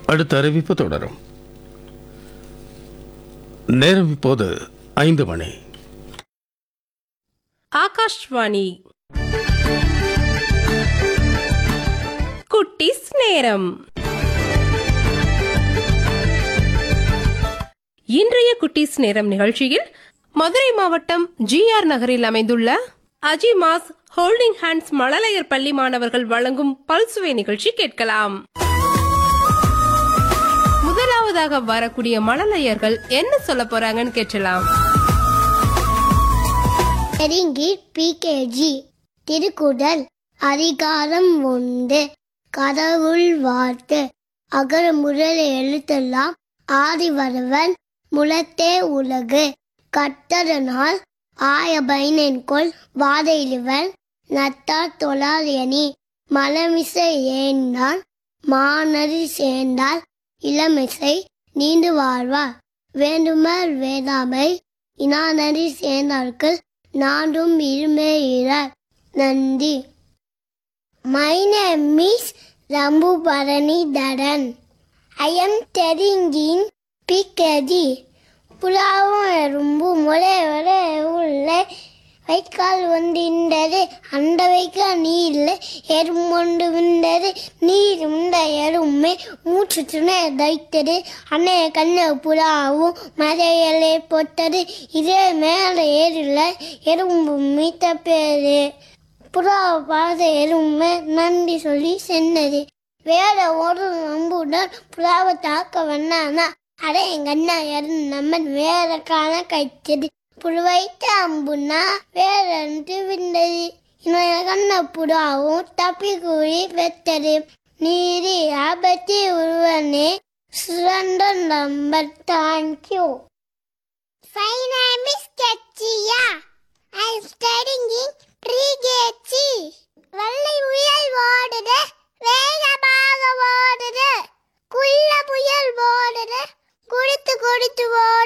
அடுத்த அறிவிப்பு தொடரும் நேரம் இப்போது ஐந்து மணி ஆகாஷ்வாணி குட்டிஸ் நேரம் இன்றைய குட்டிஸ் நேரம் நிகழ்ச்சியில் மதுரை மாவட்டம் ஜிஆர் நகரில் அமைந்துள்ள அஜிமாஸ் ஹோல்டிங் ஹேண்ட்ஸ் மழலையர் பள்ளி மாணவர்கள் வழங்கும் பல்சுவை நிகழ்ச்சி கேட்கலாம் முதலாவதாக வரக்கூடிய மழலையர்கள் என்ன சொல்ல போறாங்கன்னு கேட்கலாம் நெருங்கி பிகேஜி திருக்குறள் அதிகாரம் உண்டு கடவுள் வார்த்தை அகர முதல் எழுத்தெல்லாம் ஆதி வருவன் முளத்தே உலகு கட்டதனால் ஆய பயனென்கொள் வாதையிலுவன் நட்டார் தொழாரியணி மலமிசை ஏந்தான் மானறி சேர்ந்தால் இளமிசை நீண்டு வாழ்வார் வேண்டுமர் வேதாமை இனானறி சேர்ந்தார்கள் நாடும் இருமே இறார் நந்தி மை நேம் இஸ் ரம்பு பரணி தரன் ஐ எம் தெரிஞ்சின் பிக்கதி புலாவும் எறும்பும் ஒரே ஒரே உள்ள வைக்கால் வந்தின்றது அந்த வைக்க நீரில் எறும்பொண்டு விண்டது நீர் உண்ட எறும்பே மூச்சு துணை தைத்தது அன்னைய கண்ண புலாவும் மதையலே போட்டது இதே மேலே ஏறில எறும்பு மீத்த பேரு புறாவை பார்த்த எறும்பு நன்றி சொல்லி சென்னது வேற ஒரு நம்புடன் புறாவை தாக்க வேணானா அட எங்க அண்ணா இறந்து நம்ம வேற காண கைத்தது புழுவைத்த அம்புனா வேற விண்டது இன்னொரு கண்ண புறாவும் தப்பி கூறி பெற்றது நீரி ஆபத்தி உருவனே சுரண்ட number thank you My name is Ketchiya. I am studying in pre-KG. வெள்ளை புயல் ஓடுது வேகமாக ஓடுது குள்ள புயல் ஓடுது குடித்து குடித்து ஓடுது